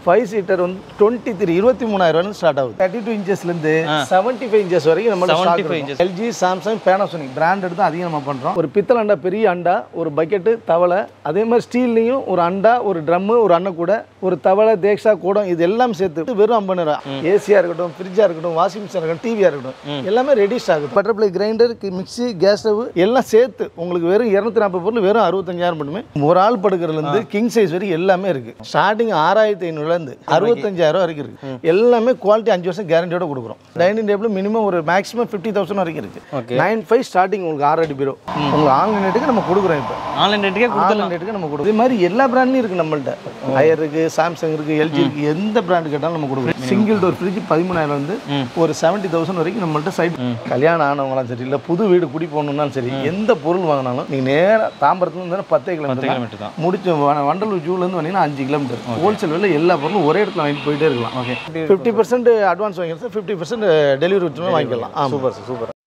Five seater வந்து twenty three இருபத்தி மூணாயிரம் ஸ்டார்ட் ஆகுது தேர்ட்டி டூ இன்ச்சஸ்லேருந்து செவன்ட்டி ஃபைவ் இன்ச்சஸ் வரைக்கும் நம்ம 75 inches. LG Samsung Panasonic branded தான் அதிகம் நம்ம பண்ணுறோம் ஒரு பித்தளை அண்டா பெரிய அண்டா ஒரு பக்கெட்டு தவளை அதே மாதிரி ஸ்டீல்லையும் ஒரு அண்டா ஒரு ட்ரம்மு ஒரு அன்ன கூட ஒரு தவளை தேக்ஷா கூடம் இது எல்லாம் சேர்த்து வெறும் ஐம்பதாயிரம் ஏசியாக இருக்கட்டும் ஃப்ரிட்ஜாக இருக்கட்டும் வாஷிங் மிஷின் இருக்கட்டும் டிவியாக இருக்கட்டும் எல்லாமே ரெடியூஸ் ஆகுது butterfly grinder mixie gas stove எல்லாம் சேர்த்து உங்களுக்கு வெறும் இரநூத்தி நாற்பது பொருள் வெறும் அறுபத்தஞ்சாயிரம் மட்டுமே ஒரு ஆள் படுக்கிறதுலேருந்து கிங் சைஸ் வரைக்கும் எல்லாமே இருக்கு ஸ்டார்டிங் ஆறாயிரத்தி ஐநூறுலேருந்து அறுபத்தஞ்சாயிரம் வரைக்கும் இருக்கு எல்லாமே குவாலிட்டி அஞ்சு வருஷம் கேரண்டியோட கொடுக்குறோம் டைனிங் டேபிள் மினிமம் ஒரு மேக்ஸிமம் ஃபிஃப்டி தௌசண்ட் வரைக்கும் இருக்கு Okay. நைன் ஃபைவ் ஸ்டார்டிங் உங்களுக்கு ஆறு அடி பீரோ உங்களுக்கு ஆன்லைன் ரேட்டுக்கு நம்ம கொடுக்குறோம் இப்போ ஆன்லைன் ரேட்டுக்கே கொடுத்துடலாம் ஆன்லைன் ரேட்டுக்கு நம்ம கொடுக்குறோம் இது மாதிரி எல்லா பிராண்ட்லையும் இருக்கு நம்மள்ட்ட ஹயர் இருக்கு சாம்சங் இருக்கு எல்ஜி இருக்கு எந்த பிராண்ட் கேட்டாலும் நம்ம கொடுக்குறோம் சிங்கிள் டோர் ஃப்ரிட்ஜ் பதிமூணாயிரம் வந்து ஒரு செவன்ட்டி தௌசண்ட் வரைக்கும் நம்மள்ட்ட சைட் கல்யாணம் ஆனவங்களாம் சரி இல்லை புது வீடு குடி போகணுன்னாலும் சரி எந்த பொருள் வாங்கினாலும் நீங்கள் நேராக தாம்பரத்துல இருந்து பத்தே கிலோமீட்டர் கிலோமீட்டர் தான் முடிச்சு வ- வண்டலூர் ஜூலேருந்து வந்தீங்கன்னா அஞ்சு கிலோமீட்டர் ஹோல்சேல் விலையில் எல்லா பொருளும் ஒரே இடத்துல வாங்கிட்டு போயிட்டே இருக்கலாம் ஓகே ஃபிஃப்டி பர்சன்ட் அட்வான்ஸ் வாங்கிக்கலாம் சார் ஃபிஃப்டி பர்சன்ட் டெலிவரி விட்டுமே வாங்கிக்கலாம் ஆமாம் super sir super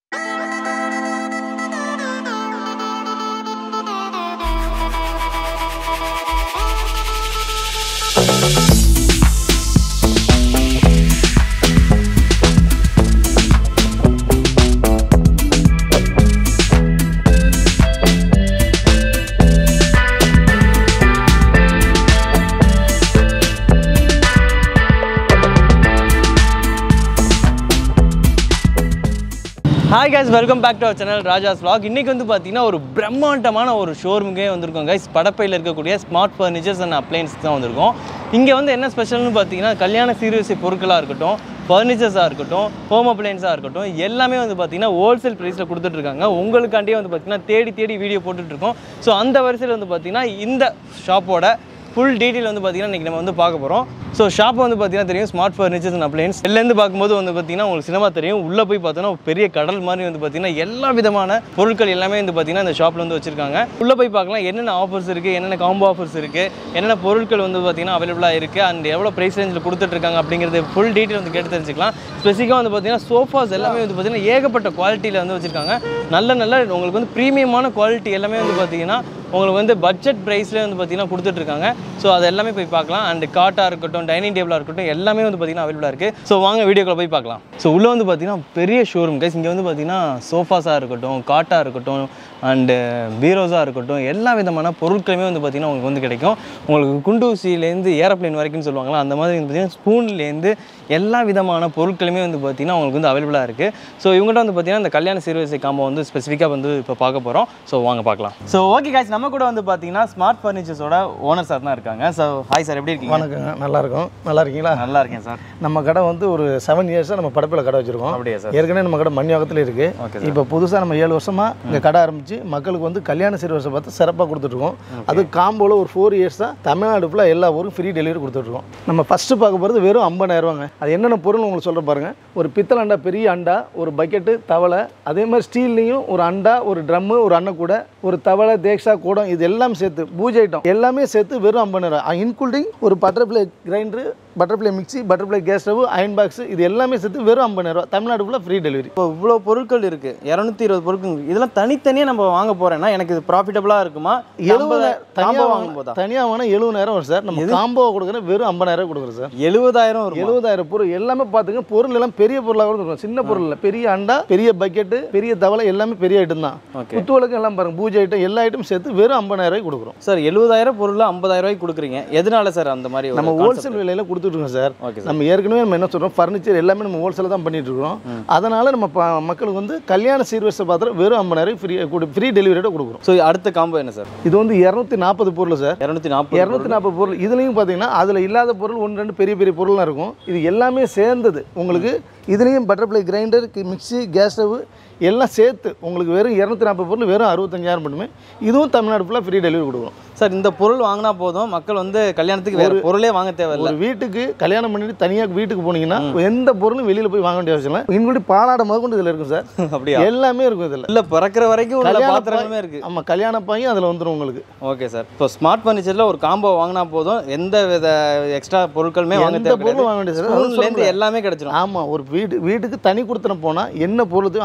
hi guys welcome back to our channel Raja's vlog இன்னைக்கு வந்து பார்த்தீங்கன்னா ஒரு பிரம்மாண்டமான ஒரு ஷோரூமுக்கே வந்திருக்கோம் கைஸ் படப்பையில் இருக்கக்கூடிய ஸ்மார்ட் ஃபர்னிச்சர்ஸ் அண்ட் அப்ளைன்ஸ் தான் வந்திருக்கோம் இங்கே வந்து என்ன ஸ்பெஷல்னு பார்த்தீங்கன்னா கல்யாண சீர்வரிசை பொருட்களாக இருக்கட்டும் ஃபர்னிச்சர்ஸாக இருக்கட்டும் ஹோம் அப்ளைன்ஸாக இருக்கட்டும் எல்லாமே வந்து பார்த்தீங்கன்னா ஹோல்சேல் ப்ரைஸில் கொடுத்துட்ருக்காங்க உங்களுக்காண்டியே வந்து பார்த்தீங்கன்னா தேடி தேடி வீடியோ போட்டுட்ருக்கோம் ஸோ அந்த வரிசையில் வந்து பார்த்தீங்கன்னா இந்த ஷாப்போட ஃபுல் டீட்டெயில் வந்து பார்த்தீங்கன்னா இன்றைக்கி நம்ம வந்து பார்க்க போகிறோம் ஸோ ஷாப் வந்து பார்த்தீங்கன்னா தெரியும் ஸ்மார்ட் ஃபர்னிச்சர்ஸ் அண்ட் அப்ளைன்ஸ் வெளிலேருந்து பார்க்கும்போது வந்து பார்த்தீங்கன்னா உங்களுக்கு சினிமா தெரியும் உள்ளே போய் பார்த்தோன்னா ஒரு பெரிய கடல் மாதிரி வந்து பார்த்தீங்கன்னா எல்லா விதமான பொருட்கள் எல்லாமே வந்து பார்த்தீங்கன்னா இந்த ஷாப்பில் வந்து வச்சிருக்காங்க உள்ளே போய் பார்க்கலாம் என்னென்ன ஆஃபர்ஸ் இருக்குது என்னென்ன காம்போ ஆஃபர்ஸ் இருக்குது என்னென்ன பொருட்கள் வந்து பார்த்தீங்கன்னா அவைலபிளாக இருக்குது அண்ட் எவ்வளோ ப்ரைஸ் ரேஞ்சில் கொடுத்துட்ருக்காங்க அப்படிங்கிறது ஃபுல் டீட்டெயில் வந்து கேட்டு தெரிஞ்சுக்கலாம் ஸ்பெசிஃபிக்காக வந்து பார்த்தீங்கன்னா சோஃபாஸ் எல்லாமே வந்து பார்த்தீங்கன்னா ஏகப்பட்ட குவாலிட்டியில் வந்து வச்சுருக்காங்க நல்ல நல்ல உங்களுக்கு வந்து ப்ரீமியமான குவாலிட்டி எல்லாமே வந்து பார்த்தீங்கன்னா உங்களுக்கு வந்து பட்ஜெட் ப்ரைஸ்லேயே வந்து பார்த்தீங்கன்னா கொடுத்துட்ருக்காங்க ஸோ அது எல்லாமே போய் பார்க்கலாம் அண்ட் காட்டாக இருக்கட்டும் டைனிங் டேபிளாக இருக்கட்டும் எல்லாமே வந்து பார்த்தீங்கன்னா அவைலபிளாக இருக்குது ஸோ வாங்க வீடியோக்குள்ள போய் பார்க்கலாம் ஸோ உள்ளே வந்து பார்த்தீங்கன்னா பெரிய ஷோரூம் கைஸ் இங்கே வந்து பார்த்தீங்கன்னா சோஃபாஸாக இருக்கட்டும் காட்டாக இருக்கட்டும் அண்டு பீரோஸாக இருக்கட்டும் எல்லா விதமான பொருட்களுமே வந்து பார்த்தீங்கன்னா உங்களுக்கு வந்து கிடைக்கும் உங்களுக்கு குண்டூசிலேருந்து ஏரோப்ளேன் வரைக்கும் சொல்லுவாங்களா அந்த மாதிரி வந்து பார்த்தீங்கன்னா ஸ்பூன்லேருந்து எல்லா விதமான பொருட்களுமே வந்து பார்த்தீங்கன்னா உங்களுக்கு வந்து அவைலபிளாக இருக்குது ஸோ இவங்கள்ட்ட வந்து பார்த்தீங்கன்னா இந்த கல்யாண சீர்வரிசை காம்போ வந்து ஸ்பெசிஃபிக்காக வந்து இப்போ பார்க்க போகிறோம் ஸோ வாங்க பார்க்கலாம் ஸோ ஓகே காய்ச்சி நம்ம கூட வந்து பார்த்தீங்கன்னா ஸ்மார்ட் ஃபர்னிச்சர்ஸோட ஓனர் சார் தான் இருக்காங்க ஸோ ஹாய் சார் எப்படி இருக்கீங்க வணக்கங்க நல்லா இருக்கும் நல்லா இருக்கீங்களா நல்லா இருக்கேன் சார் நம்ம கடை வந்து ஒரு செவன் இயர்ஸாக நம்ம படப்பில் கடை வச்சிருக்கோம் அப்படியா சார் ஏற்கனவே நம்ம கடை மணியாகத்தில் இருக்கு ஓகே இப்போ புதுசாக நம்ம ஏழு வருஷமா இங்கே கடை ஆரம்பிச்சு மக்களுக்கு வந்து கல்யாண சீர்வரிசை பார்த்து சிறப்பாக கொடுத்துட்ருக்கோம் அது காம்போவில் ஒரு ஃபோர் இயர்ஸ் தான் தமிழ்நாடு ஃபுல்லாக எல்லா ஊருக்கும் ஃப்ரீ டெலிவரி கொடுத்துட்ருக்கோம் நம்ம ஃபஸ்ட்டு பார்க்க போகிறது வெறும் 50000 ரூபாங்க அது என்னென்ன பொருள் உங்களுக்கு சொல்கிற பாருங்க ஒரு பித்தளை அண்டா பெரிய அண்டா ஒரு பக்கெட்டு தவளை அதே மாதிரி ஸ்டீல்லையும் ஒரு அண்டா ஒரு ட்ரம்மு ஒரு அன்னக்கூட ஒரு தவளை தேக்ஷா கூடம் இது எல்லாம் சேர்த்து பூஜை ஐட்டம் எல்லாமே சேர்த்து வெறும் 50000 இன்க்ளூடிங் ஒரு butterfly grinder butterfly mixie butterfly gas stove iron box இது எல்லாமே சேர்த்து வெறும் 50000 ரூபா தமிழ்நாடு ஃபுல்லாக ஃப்ரீ டெலிவரி இப்போ இவ்வளோ பொருட்கள் இருக்குது இரநூத்தி இருபது பொருட்கள் இருக்கு. இதெல்லாம் தனித்தனியாக நம்ம வாங்க போகிறேன்னா எனக்கு இது ப்ராஃபிட்டபுளாக இருக்குமா எழுபது காம்போ தனியாக வாங்கும் போதா தனியாக வாங்கினா எழுபதாயிரம் வரும் சார் நம்ம காம்போ கொடுக்குற வெறும் 50000 கொடுக்குறோம் சார் எழுபதாயிரம் வரும் எழுபதாயிரம் பொருள் எல்லாமே பார்த்துங்க பொருள் எல்லாம் பெரிய பொருளாக கூட இருக்கும் சின்ன பொருள் இல்லை பெரிய அண்டா பெரிய பக்கெட்டு பெரிய தவளை எல்லாமே பெரிய ஐட்டம் தான் ஓகே குத்து விளக்கு எல்லாம் பாருங்க பூஜை ஐட்டம் எல்லா ஐட்டம் சேர்த்து வெறும் 50000 ரூபாய்க்கு கொடுக்குறோம் சார் எழுபதாயிரம் பொருள் ஐம்பதாயிரம் ரூபாய்க்கு கொடுக்குறீங்க எதனால சார் அந்த மாதிரி ஒரு நம்ம concept? ஹோல்சேல் விலையில கொடுத்துட்ருக்கோம் சார் ஓகே சார் நம்ம ஏற்கனவே நம்ம என்ன சொல்றோம் ஃபர்னிச்சர் எல்லாமே நம்ம ஹோல்சேலில் தான் பண்ணிட்டு இருக்கோம் அதனால நம்ம ப- மக்களுக்கு வந்து கல்யாண சீர்வரிசை பாத்திரம் வெறும் 50000 ஃப்ரீ ஃப்ரீ டெலிவரியோட கொடுக்குறோம் ஸோ அடுத்த காம்போ என்ன சார் இது வந்து இரநூத்தி நாற்பது பொருள் சார் இரநூத்தி நாற்பது இரநூத்தி நாற்பது பொருள் இதுலேயும் பார்த்தீங்கன்னா அதில் இல்லாத பொருள் ஒன்று ரெண்டு பெரிய பெரிய பொருள்லாம் இருக்கும் இது எல்லாமே சேர்ந்தது உங்களுக்கு இதுலேயும் butterfly grinder mixie gas stove எல்லாம் சேர்த்து உங்களுக்கு வெறும் இரநூத்தி நாற்பது பொருள் வெறும் அறுபத்தஞ்சாயிரம் மட்டுமே இதுவும் தமிழ்நாடு ஃபுல்லாக ஃப்ரீ டெலிவரி கொடுக்குறோம் சார் இந்த பொருள் வாங்கினா போதும் மக்கள் வந்து கல்யாணத்துக்கு வேற பொருளே வாங்க தேவையில்ல ஒரு வீட்டுக்கு கல்யாணம் பண்ணிட்டு தனியாக வீட்டுக்கு போனீங்கன்னா எந்த பொருளும் வெளியில் போய் வாங்க வேண்டிய அவசியம் இல்லை இன்குடி பாலாடை முதற்கொண்டு இதில் இருக்கும் சார் அப்படியா எல்லாமே இருக்கும் இதில் இல்ல பிறக்கிற வரைக்கும் உள்ள கல்யாண பாத்திரமே இருக்கு ஆமாம் கல்யாண பாயும் அதில் வந்துடும் உங்களுக்கு ஓகே சார் இப்போ ஸ்மார்ட் ஃபர்னிச்சர்ல ஒரு காம்போ வாங்கினா போதும் எந்த வித எக்ஸ்ட்ரா பொருட்களுமே வாங்க எந்த தேவை பொருளும் வாங்க வேண்டிய ஸ்பூன்ல இருந்து சார் எல்லாமே கிடைச்சிடும் ஆமாம் ஒரு வீடு வீட்டுக்கு தனி கொடுத்தன போனால் என்ன பொருள் தேவையோ அத்தனை பொருள்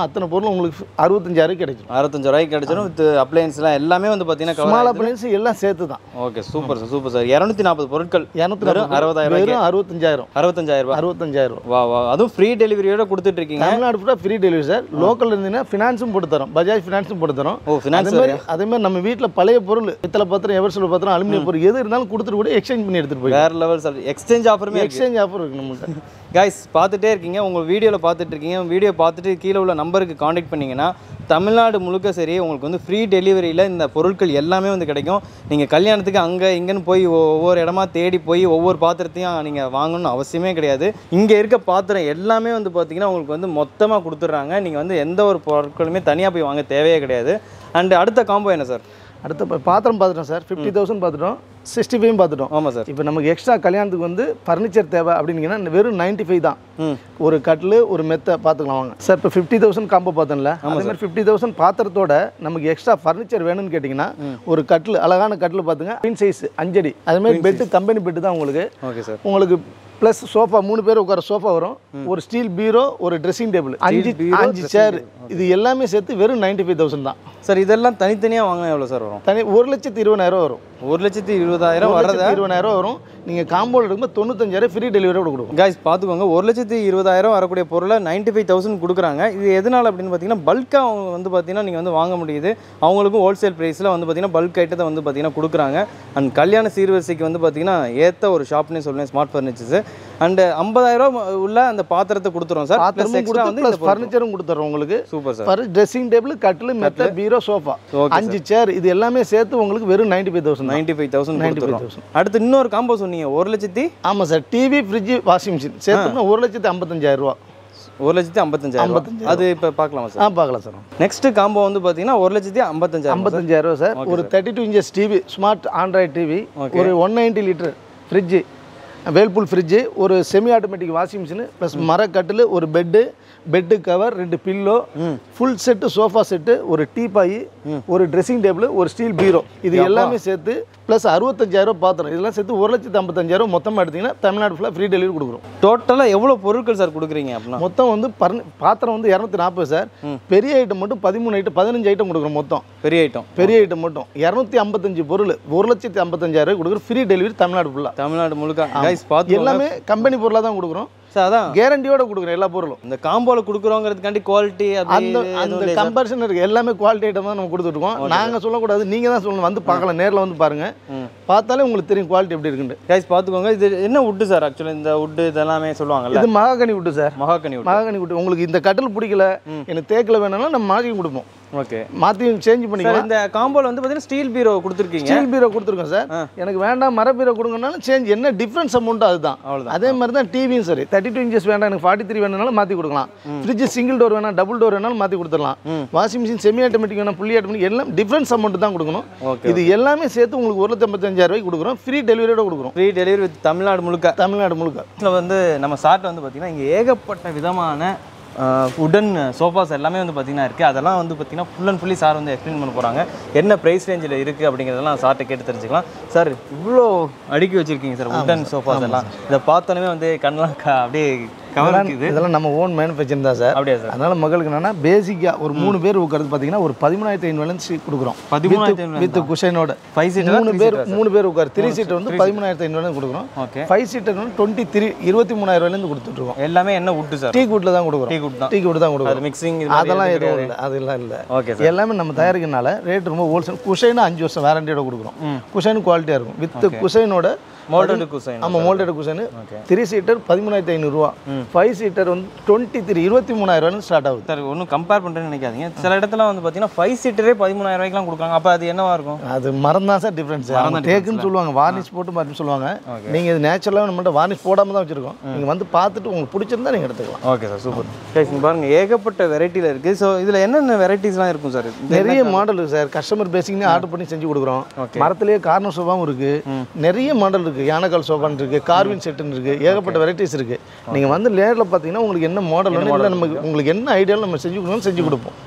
பொருள் உங்களுக்கு அறுபத்தஞ்சாயிரம் கிடைக்கும் அறுபத்தஞ்சு ரூபாய்க்கு கிடைச்சிடும் வித் அப்ளையன்ஸ்லாம் எல்லாமே வந்து பார்த்தீங்கன்னா ஸ்மால் கவர் அப்ளைன்ஸ் எல்லாம் சேர்த்து தான் okay super sir super sir இரநூத்தி நாற்பது பொருட்கள் இரநூத்தி வெறும் அறுபதாயிரம் ரூபாய்க்கு வெறும் அறுபத்தஞ்சாயிரம் அறுபத்தஞ்சாயிரம் ரூபாய் அறுபத்தஞ்சாயிரம் வா வா அதுவும் ஃப்ரீ டெலிவரியோட கொடுத்துட்டு இருக்கீங்க தமிழ்நாடு ஃபுல்லாக ஃப்ரீ டெலிவரி சார் லோக்கல் இருந்தீங்கன்னா ஃபினான்ஸும் போட்டு தரோம் பஜாஜ் ஃபினான்ஸும் போட்டு தரோம் ஓ ஃபினான்ஸ் அதே மாதிரி அதே மாதிரி நம்ம வீட்டில் பழைய பொருள் பித்தளை பாத்திரம் எவர்சில் பாத்திரம் அலுமினியம் பொருள் எது இருந்தாலும் கொடுத்துட்டு கூட எக்ஸ்சேஞ்ச் பண்ணி எடுத்துட்டு போய் வேற லெவல் சார் எக்ஸ்சேஞ்ச் ஆஃபருமே இருக்கு எக்ஸ்சேஞ்ச் ஆஃபர் இருக்கு நம்மகிட்ட கைஸ் பார்த்துட்டே இருக்கீங்க உங்கள் வீடியோவில் பார்த்துட்டு இருக்கீங்க வீடியோ பார்த்துட்டு கீழே உள்ள நம்பருக்கு காண்டாக்ட் பண்ணிங்கன்னா தமிழ்நாடு முழுக்க சரி உங்களுக்கு வந்து ஃப்ரீ டெலிவரியில் இந்த பொருட்கள் எல்லாமே வந்து கிடைக்கும் நீங்கள் கல்யாணத்துக்கு அங்கே இங்கேன்னு போய் ஒ- ஒவ்வொரு இடமா தேடி போய் ஒவ்வொரு பாத்திரத்தையும் நீங்கள் வாங்கணும்னு அவசியமே கிடையாது இங்கே இருக்க பாத்திரம் எல்லாமே வந்து பார்த்தீங்கன்னா உங்களுக்கு வந்து மொத்தமாக கொடுத்துட்றாங்க நீங்கள் வந்து எந்த ஒரு பொருட்களுமே தனியாக போய் வாங்க தேவையே கிடையாது அண்ட் அடுத்த காம்போ என்ன சார் அடுத்த பா- பாத்திரம் பார்த்துட்டோம் சார் ஃபிஃப்டி தௌசண்ட் பார்த்துட்டோம் சிக்ஸ்டி ஃபைவ் பார்த்துட்டோம் ஆமாம் சார் இப்போ நமக்கு எக்ஸ்ட்ரா கல்யாணத்துக்கு வந்து ஃபர்னிச்சர் தேவை அப்படின்னீங்கன்னா வெறும் 95 ஃபைவ் தான் ம் ஒரு கட்டில் ஒரு மெத்தை பார்த்துக்கலாம் வாங்க சார் இப்போ ஃபிஃப்டி தௌசண்ட் காம்போ பார்த்தோம்ல அதே மாதிரி ஃபிஃப்டி தௌசண்ட் பாத்திரத்தோட நமக்கு எக்ஸ்ட்ரா ஃபர்னிச்சர் வேணும்னு கேட்டிங்கன்னா ஒரு கட்டில் அழகான கட்டில் பார்த்துங்க பின் சைஸ் அஞ்சடி அதே மாதிரி பெட்டு கம்பெனி பெட்டு தான் உங்களுக்கு ஓகே சார் உங்களுக்கு ப்ளஸ் சோஃபா மூணு பேர் உட்கார சோஃபா வரும் ஒரு ஸ்டீல் பீரோ ஒரு ட்ரெஸ்ஸிங் டேபிள் அஞ்சு அஞ்சு சேர் இது எல்லாமே சேர்த்து வெறும் 95000 ஃபைவ் தௌசண்ட் தான் சார் இதெல்லாம் தனித்தனியாக வாங்கினா எவ்வளோ சார் வரும் தனி ஒரு லட்சத்து இருபதாயிரம் வரும் ஒரு லட்சத்தி இருபதாயிரம் ஒரு வர்றத லட்சத்து இருபதாயிரம் வரும் நீங்கள் காம்போவில் இருக்கும்போது தொண்ணூத்தஞ்சாயிரம் ஃப்ரீ டெலிவரியோட கொடுக்கும் கைஸ் பார்த்துக்கோங்க ஒரு லட்சத்தி இருபதாயிரம் வரக்கூடிய பொருளை நைன்ட்டி ஃபைவ் தௌசண்ட் கொடுக்குறாங்க இது எதனால் அப்படின்னு பார்த்தீங்கன்னா பல்காக அவங்க வந்து பார்த்தீங்கன்னா நீங்கள் வந்து வாங்க முடியுது அவங்களுக்கும் ஹோல்சேல் ப்ரைஸில் வந்து பார்த்தீங்கன்னா பல்க் ஐட்டத்தை வந்து பார்த்தீங்கன்னா கொடுக்குறாங்க அண்ட் கல்யாண சீர்வரிசைக்கு வந்து பார்த்தீங்கன்னா ஏற்ற ஒரு ஷாப்னே சொல்லுவேன் ஸ்மார்ட் ஃபர்னிச்சர்ஸ் அண்ட் ஐம்பதாயிரம் உள்ள அந்த பாத்திரத்தை கொடுத்துருவோம் சார் ப்ளஸ் பாத்திரமும் எக்ஸ்ட்ரா கொடுத்து வந்து ப்ளஸ் ஃபர்னிச்சரும் கொடுத்துட்றோம் உங்களுக்கு சூப்பர் சார் ட்ரெஸ்ஸிங் டேபிள் கட்டில் மெத்த பீரோ சோஃபா Okay, அஞ்சு சேர் இது எல்லாமே சேர்த்து உங்களுக்கு வெறும் 95000 five thousand ninety five thousand 95,000. அடுத்து இன்னொரு காம்போ சொன்னீங்க ஒரு லட்சத்தி ஆமாம் sir TV fridge washing machine சேர்த்தோம்னா ஒரு லட்சத்து ஐம்பத்தஞ்சாயிரம் ரூபா ஒரு லட்சத்தி ஐம்பத்தஞ்சாயிரம் அது இப்போ பார்க்கலாமா சார் ஆ பார்க்கலாம் சார் நெக்ஸ்ட் காம்போ வந்து பார்த்தீங்கன்னா ஒரு லட்சத்தி ஐம்பத்தஞ்சாயிரம் ஐம்பத்தஞ்சாயிரம் ரூபா சார் ஒரு thirty two inches TV smart android TV Okay. ஒரு one ninety litre fridge Whirlpool fridge ஒரு semi automatic washing machine plus மரக்கட்டில் ஒரு பெட்டு பெட்டு கவர் ரெண்டு pillow full set sofa set ஒரு டீபாய் ஒரு ட்ரெஸ்ஸிங் டேபிள் ஒரு steel bureau இது எல்லாமே சேர்த்து ப்ளஸ் அறுபத்தஞ்சாயிரம் பாத்திரம் இதெல்லாம் சேர்த்து ஒரு லட்சத்து ஐம்பத்தஞ்சாயிரம் மொத்தமாக எடுத்தீங்கன்னா தமிழ்நாடு ஃபுல்லாக ஃப்ரீ டெலிவரி கொடுக்குறோம் டோட்டலாக எவ்வளோ பொருட்கள் சார் கொடுக்குறீங்க அப்படின்னா மொத்தம் வந்து பர்னி பாத்திரம் வந்து இரநூத்தி நாற்பது சார் பெரிய ஐட்டம் மட்டும் பதிமூணு ஐட்டம் பதினஞ்சு ஐட்டம் கொடுக்குறோம் மொத்தம் பெரிய ஐட்டம் பெரிய ஐட்டம் மட்டும் இரநூத்தி ஐம்பத்தஞ்சு பொருள் ஒரு லட்சத்தி ஐம்பத்தஞ்சாயிரம் கொடுக்குறோம் ஃப்ரீ டெலிவரி தமிழ்நாடு ஃபுல்லாக தமிழ்நாடு முழுக்க கைஸ் பார்த்து எல்லாமே கம்பெனி பொருளாக தான் கொடுக்குறோம் சார் அதான் கேரண்டியோட கொடுக்குறோம் எல்லா பொருளும் இந்த காம்போவில் கொடுக்குறோங்கிறதுக்காண்டி குவாலிட்டி அந்த அந்த அந்த கம்பேரிசன் இருக்கு எல்லாமே குவாலிட்டி ஐட்டம் தான் நம்ம கொடுத்துருக்கோம் நாங்கள் சொல்லக்கூடாது நீங்கள் தான் சொல்லணும் வந்து பார்க்கலாம் நேரில் வந்து பாருங்க பார்த்தாலே உங்களுக்கு தெரியும் குவாலிட்டி எப்படி இருக்குன்னு கைஸ் பார்த்துக்கோங்க இது என்ன வுட்டு சார் ஆக்சுவலாக இந்த வுட்டு இதெல்லாமே சொல்லுவாங்கல்ல இது மகாகனி விட்டு சார் மகாக்கனி வுட் மகாகனி விட்டு உங்களுக்கு இந்த கட்டில் பிடிக்கல எனக்கு தேக்கில் வேணும்னா நம்ம மாற்றி கொடுப்போம் ஓகே மாற்றி சேஞ்ச் சார் பண்ணிக்கலாம் இந்த காம்போவில் வந்து பார்த்தீங்கன்னா ஸ்டீல் பீரோ கொடுத்துருக்கீங்க ஸ்டீல் பீரோ கொடுத்துருக்கோம் சார் எனக்கு வேண்டாம் மர பீரோ கொடுங்கனாலும் சேஞ்ச் என்ன டிஃப்ரென்ஸ் அமௌண்ட் அதுதான் அவ்வளவுதான். அதே மாதிரி தான் டிவியும் சரி தேர்ட்டி டூ இன்ச்சஸ் வேண்டாம் எனக்கு ஃபார்ட்டி த்ரீ வேணும்னாலும் மாற்றி கொடுக்கலாம் ஃப்ரிட்ஜ் சிங்கிள் டோர் வேணாம் டபுள் டோர் வேணாலும் மாற்றி கொடுத்துடலாம் வாஷிங் மிஷின் செமி ஆட்டோமேட்டிக் வேணாம் புள்ளி ஆட்டோமேட்டிக் எல்லாம் டிஃப்ரென்ஸ் அமௌண்ட் தான் கொடுக்கணும் ஓகே இது எல்லாமே சேர்த்து உங்களுக்கு ஒரு லட்சத்தி ஐம்பத்தஞ்சாயிரம் ரூபாய்க்கு கொடுக்குறோம் ஃப்ரீ டெலிவரியோட கொடுக்குறோம் ஃப்ரீ டெலிவரி வித் தமிழ்நாடு முழுக்க தமிழ்நாடு முழுக்க இதில் வந்து நம்ம சார்ட் வந்து பார்த்திங்கன்னா இங்கே ஏகப்பட்ட விதமான உடன் சோஃபாஸ் எல்லாமே வந்து பார்த்திங்கன்னா இருக்குது அதெல்லாம் வந்து பார்த்திங்கன்னா ஃபுல் அண்ட் ஃபுல்லி சார் வந்து எக்ஸ்பிளைன் பண்ண போகிறாங்க என்ன ப்ரைஸ் ரேஞ்சில் இருக்குது அப்படிங்கிறதெல்லாம் சார்ட்டை கேட்டு தெரிஞ்சுக்கலாம் சார் இவ்வளோ அடுக்கி வச்சுருக்கீங்க சார் உடன் சோஃபாஸ் எல்லாம் இதை பார்த்தோன்னே வந்து கண்ணெலாம் க- அப்படியே கவனிக்குது இதெல்லாம் நம்ம ஓன் மேனுஃபேக்சரிங் தான் சார் அப்படியா சார் அதனால மக்களுக்கு என்னன்னா பேசிக்காக ஒரு மூணு பேர் உட்காந்து பார்த்தீங்கன்னா ஒரு பதிமூணாயிரத்தி ஐநூறுலேருந்து கொடுக்குறோம் பதிமூணாயிரத்தி ஐநூறு வித் குஷனோட ஃபைவ் சீட்டர் மூணு பேர் மூணு பேர் உட்கார் த்ரீ சீட்டர் வந்து பதிமூணாயிரத்தி ஐநூறு கொடுக்குறோம் ஓகே ஃபைவ் சீட்டர் வந்து டுவெண்ட்டி த்ரீ இருபத்தி மூணாயிரூவாயிலேருந்து கொடுத்துட்ருக்கோம் எல்லாமே என்ன வுட்டு சார் டீ கூட்டில் தான் கொடுக்குறோம் டீ குட் தான் டீ கூட்டு தான் கொடுக்குறோம் அது மிக்சிங் அதெல்லாம் எதுவும் இல்லை அதெல்லாம் இல்லை ஓகே சார் எல்லாமே நம்ம தயாரிக்கிறனால ரேட் ரொம்ப ஹோல்சேல் குஷைனா அஞ்சு வருஷம் வாரண்டியோட கொடுக்குறோம் குஷைன் குவாலிட்டியாக இருக்கும் வித் குஷைனோட மோல்டடு குசைன் ஆமாம் moulded cushion Okay. Three seater பதிமூணாயிரத்தி ஐநூறுரூவா ஃபைவ் சீட்டர் வந்து டுவெண்ட்டி த்ரீ இருபத்தி மூணாயிரூவான்னு ஸ்டார்ட் ஆகுது சார் ஒன்றும் கம்பேர் பண்ணுறேன்னு நினைக்காதீங்க சில இடத்துல வந்து பார்த்தீங்கன்னா ஃபைவ் சீட்டரே பதிமூணாயிரம் ரூபாய்க்குலாம் கொடுக்குறாங்க அப்போ அது என்னவா இருக்கும் அது மரம் தான் சார் டிஃப்ரென்ஸ் தேக்குன்னு சொல்லுவாங்க வார்னிஷ் போட்டு மரம் சொல்லுவாங்க நீங்கள் இது நேச்சுரலாக நம்மகிட்ட வார்னிஷ் போடாமல் தான் வச்சுருக்கோம் நீங்கள் வந்து பார்த்துட்டு உங்களுக்கு பிடிச்சிருந்தா நீங்கள் எடுத்துக்கலாம் ஓகே சார் சூப்பர் கைஸ் இங்க பாருங்க ஏகப்பட்ட வெரைட்டியில் இருக்குது ஸோ இதில் என்னென்ன வெரைட்டிஸ்லாம் இருக்கும் சார் நிறைய மாடல் இருக்கு சார் கஸ்டமர் பேசிக்னே ஆர்டர் பண்ணி செஞ்சு கொடுக்குறோம் மரத்திலேயே கார்னர் சோஃபாவும் இருக்கு நிறைய மாடல் இருக்கு யானைக்கால் சோஃபான்னு இருக்கு கார்வின் செட்டுன்னு இருக்கு ஏகப்பட்ட வெரைட்டிஸ் இருக்கு நீங்க வந்து நேரில் பார்த்தீங்கன்னா உங்களுக்கு என்ன மாடல் வேணும் இல்லை நமக்கு உங்களுக்கு என்ன ஐடியாவில் நம்ம செஞ்சு கொடுக்கணும் செஞ்சு கொடுப்போம்